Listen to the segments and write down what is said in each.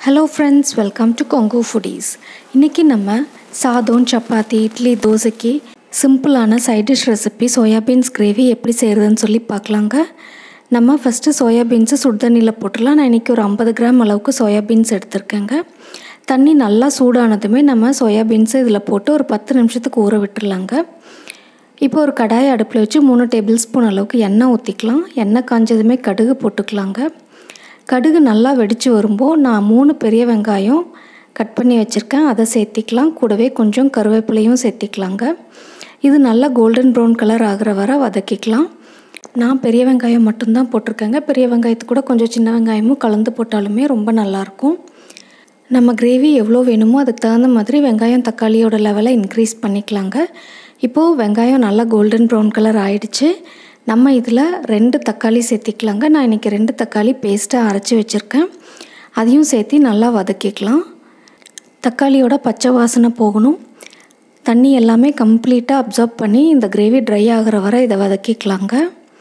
hello friends welcome to Kongu foodies இன்றைக்கி நம்ம சாதம் சப்பாத்தி இட்லி தோசைக்கு சிம்பிளான side dish recipe soybeans gravy எப்படி செய்கிறதுன்னு சொல்லி பார்க்கலாங்க நம்ம ஃபஸ்ட்டு சோயாபீன்ஸை சுடுதண்ணியில் போட்டுடலாம் நான் இன்றைக்கி ஒரு ஐம்பது கிராம் அளவுக்கு சோயாபீன்ஸ் எடுத்திருக்கேங்க தண்ணி நல்லா சூடானதுமே நம்ம சோயாபீன்ஸை இதில் போட்டு ஒரு பத்து நிமிஷத்துக்கு ஊற விட்டுடலாங்க இப்போ ஒரு கடாயை அடுப்பில் வச்சு மூணு டேபிள் ஸ்பூன் அளவுக்கு எண்ணெய் ஊற்றிக்கலாம் எண்ணெய் காஞ்சதுமே கடுகு போட்டுக்கலாங்க கடுகு நல்லா வெடித்து வரும்போது நான் மூணு பெரிய வெங்காயம் கட் பண்ணி வச்சுருக்கேன் அதை சேர்த்திக்கலாம் கூடவே கொஞ்சம் கருவேப்பிலையும் சேர்த்திக்கலாங்க இது நல்லா கோல்டன் ப்ரௌன் கலர் ஆகிற வரை வதக்கிக்கலாம் நான் பெரிய வெங்காயம் மட்டும்தான் போட்டிருக்கேங்க பெரிய வெங்காயத்து கூட கொஞ்சம் சின்ன வெங்காயமும் கலந்து போட்டாலுமே ரொம்ப நல்லாயிருக்கும் நம்ம கிரேவி எவ்வளோ வேணுமோ அதுக்கு தகுந்த மாதிரி வெங்காயம் தக்காளியோட லெவலை இன்க்ரீஸ் பண்ணிக்கலாங்க இப்போது வெங்காயம் நல்லா கோல்டன் ப்ரௌன் கலர் ஆயிடுச்சு நம்ம இதில் ரெண்டு தக்காளி சேர்த்திக்கலாங்க நான் இன்றைக்கி ரெண்டு தக்காளி பேஸ்ட்டாக அரைச்சி வச்சுருக்கேன் அதையும் சேர்த்து நல்லா வதக்கிக்கலாம் தக்காளியோட பச்சை வாசனை போகணும் தண்ணி எல்லாமே கம்ப்ளீட்டாக அப்சர்வ் பண்ணி இந்த கிரேவி ட்ரை ஆகிற வரை இதை வதக்கிக்கலாங்க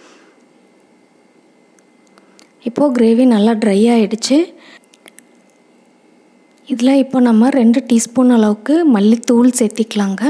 இப்போது கிரேவி நல்லா ட்ரை ஆகிடுச்சு இதில் இப்போ நம்ம ரெண்டு டீஸ்பூன் அளவுக்கு மல்லித்தூள் சேர்த்திக்கலாங்க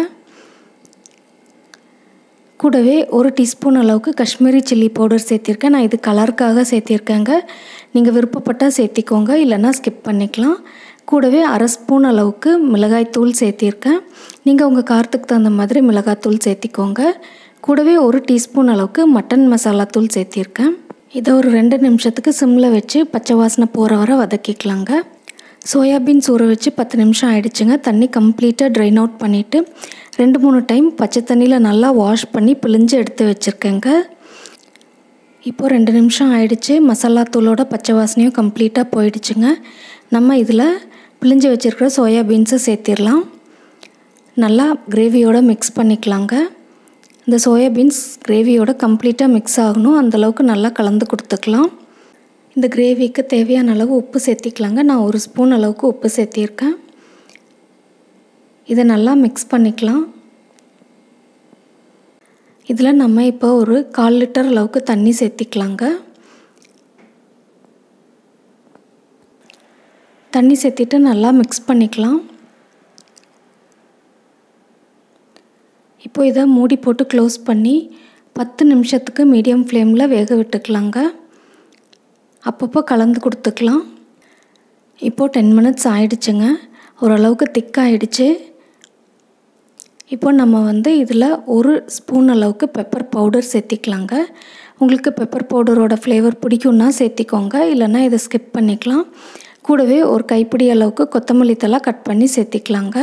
கூடவே ஒரு டீஸ்பூன் அளவுக்கு காஷ்மீரி சில்லி பவுடர் சேர்த்திருக்கேன் நான் இது கலருக்காக சேர்த்திருக்கேங்க நீங்கள் விருப்பப்பட்டால் சேர்த்திக்கோங்க இல்லைன்னா ஸ்கிப் பண்ணிக்கலாம் கூடவே அரை ஸ்பூன் அளவுக்கு மிளகாய்த்தூள் சேர்த்திருக்கேன் நீங்கள் உங்கள் காரத்துக்கு தகுந்த மாதிரி மிளகாய்த்தூள் சேர்த்திக்கோங்க கூடவே ஒரு டீஸ்பூன் அளவுக்கு மட்டன் மசாலா தூள் சேர்த்திருக்கேன் இதை ஒரு ரெண்டு நிமிஷத்துக்கு சிம்மில் வச்சு பச்சை வாசனை போகிற வரை வதக்கிக்கலாங்க சோயாபீன்ஸ் ஊற வச்சு பத்து நிமிஷம் ஆயிடுச்சுங்க தண்ணி கம்ப்ளீட்டாக ட்ரைன் அவுட் பண்ணிவிட்டு ரெண்டு மூணு டைம் பச்சை தண்ணியில் நல்லா வாஷ் பண்ணி பிழிஞ்சு எடுத்து வச்சுருக்கேங்க இப்போது ரெண்டு நிமிஷம் ஆயிடுச்சு மசாலா தூளோட பச்சை வாசனையும் கம்ப்ளீட்டாக போயிடுச்சுங்க நம்ம இதில் பிழிஞ்சு வச்சுருக்கிற சோயாபீன்ஸை சேர்த்திடலாம் நல்லா கிரேவியோடு மிக்ஸ் பண்ணிக்கலாங்க இந்த சோயாபீன்ஸ் கிரேவியோட கம்ப்ளீட்டாக மிக்ஸ் ஆகணும் அந்தளவுக்கு நல்லா கலந்து கொடுத்துக்கலாம் இந்த கிரேவிக்கு தேவையான அளவு உப்பு சேர்த்திக்கலாங்க நான் ஒரு ஸ்பூன் அளவுக்கு உப்பு சேர்த்திருக்கேன் இதை நல்லா மிக்ஸ் பண்ணிக்கலாம் இதில் நம்ம இப்போ ஒரு கால் லிட்டர் அளவுக்கு தண்ணி சேர்த்திக்கலாங்க தண்ணி சேர்த்திட்டு நல்லா மிக்ஸ் பண்ணிக்கலாம் இப்போ இதை மூடி போட்டு க்ளோஸ் பண்ணி பத்து நிமிஷத்துக்கு மீடியம் ஃப்ளேமில் வேக விட்டுக்கலாங்க அப்பப்போ கலந்து கொடுத்துக்கலாம் இப்போது டென் மினிட்ஸ் ஆயிடுச்சுங்க ஓரளவுக்கு திக்காகிடுச்சு இப்போ நம்ம வந்து இதில் ஒரு ஸ்பூன் அளவுக்கு பெப்பர் பவுடர் சேர்த்திக்கலாங்க உங்களுக்கு பெப்பர் பவுடரோட ஃப்ளேவர் பிடிக்கும்னா சேர்த்திக்கோங்க இல்லைன்னா இதை ஸ்கிப் பண்ணிக்கலாம் கூடவே ஒரு கைப்பிடி அளவுக்கு கொத்தமல்லி தலை கட் பண்ணி சேர்த்திக்கலாங்க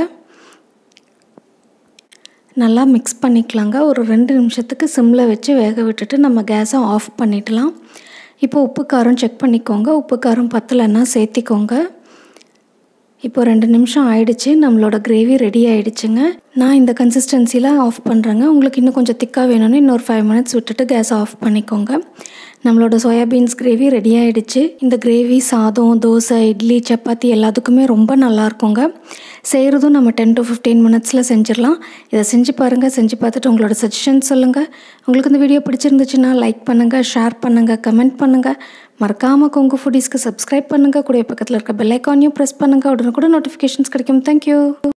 நல்லா மிக்ஸ் பண்ணிக்கலாங்க ஒரு ரெண்டு நிமிஷத்துக்கு சிம்மில் வச்சு வேக விட்டுட்டு நம்ம கேஸை ஆஃப் பண்ணிடலாம் இப்போ உப்பு காரம் செக் பண்ணிக்கோங்க உப்பு காரம் பத்தலைன்னா சேர்த்திக்கோங்க இப்போ ரெண்டு நிமிஷம் ஆயிடுச்சு நம்மளோட கிரேவி ரெடி ஆகிடுச்சுங்க நான் இந்த கன்சிஸ்டன்சியில் ஆஃப் பண்ணுறேங்க உங்களுக்கு இன்னும் கொஞ்சம் திக்காக வேணும்னு இன்னொரு ஃபைவ் மினிட்ஸ் விட்டுட்டு கேஸ் ஆஃப் பண்ணிக்கோங்க நம்மளோட சோயாபீன்ஸ் கிரேவி ரெடி ஆகிடுச்சு இந்த கிரேவி சாதம் தோசை இட்லி சப்பாத்தி எல்லாத்துக்குமே ரொம்ப நல்லாயிருக்குங்க செய்கிறதும் நம்ம டென் டு ஃபிஃப்டீன் மினிட்ஸில் செஞ்சிடலாம் இதை செஞ்சு பாருங்கள் செஞ்சு பார்த்துட்டு உங்களோட சஜஷன்ஸ் சொல்லுங்கள் உங்களுக்கு இந்த வீடியோ பிடிச்சிருந்துச்சுன்னா லைக் பண்ணுங்கள் ஷேர் பண்ணுங்கள் கமெண்ட் பண்ணுங்கள் மறக்காமல் கொங்கு ஃபுடீஸ்க்கு சப்ஸ்கிரைப் பண்ணுங்கள் கூட பக்கத்தில் இருக்க பெல் ஐக்கானையும் ப்ரெஸ் பண்ணுங்கள் உடனே கூட நோட்டிஃபிகேஷன்ஸ் கிடைக்கும் தேங்க்யூ